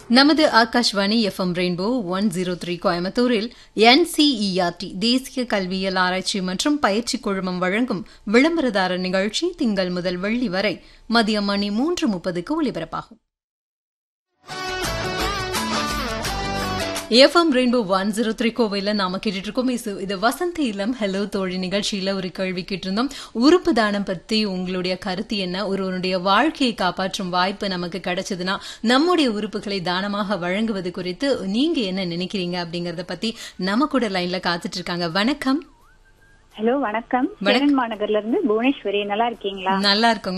நமது Akashvani FM rainbow one zero three கோயம்புத்தூரில் NCERT தேசிய கல்வியியல் ஆராய்ச்சி மற்றும் பயிற்சி குழுமம் வழங்கும் விளம்பரதார நிகழ்ச்சி திங்கள் முதல் வெள்ளி வரை மதியம் மணி மூன்று முப்பதுக்கு ஒலிபரப்பாகும் FM rainbow one zero three கோவையில் நாம கேட்டுட்டு இருக்கோம் இது இது வசந்த இளம் ஹலோ தோழி நிகழ்ச்சியில ஒரு கேள்வி கேட்டிருந்தோம் உறுப்பு தானம் பத்தி உங்களுடைய கருத்து என்ன ஒருவனுடைய வாழ்க்கையை காப்பாற்றும் வாய்ப்பு நமக்கு கிடைச்சதுன்னா நம்முடைய உறுப்புகளை தானமாக வழங்குவது குறித்து நீங்க என்ன நினைக்கிறீங்க அப்படிங்கறத பத்தி நம்ம கூட லைன்ல காத்துட்டு இருக்காங்க வணக்கம் ஹலோ வணக்கம் சேரன் மாநகர்ல இருந்து புவனேஸ்வரி நல்லா இருக்கீங்களா நல்லா இருக்கோங்க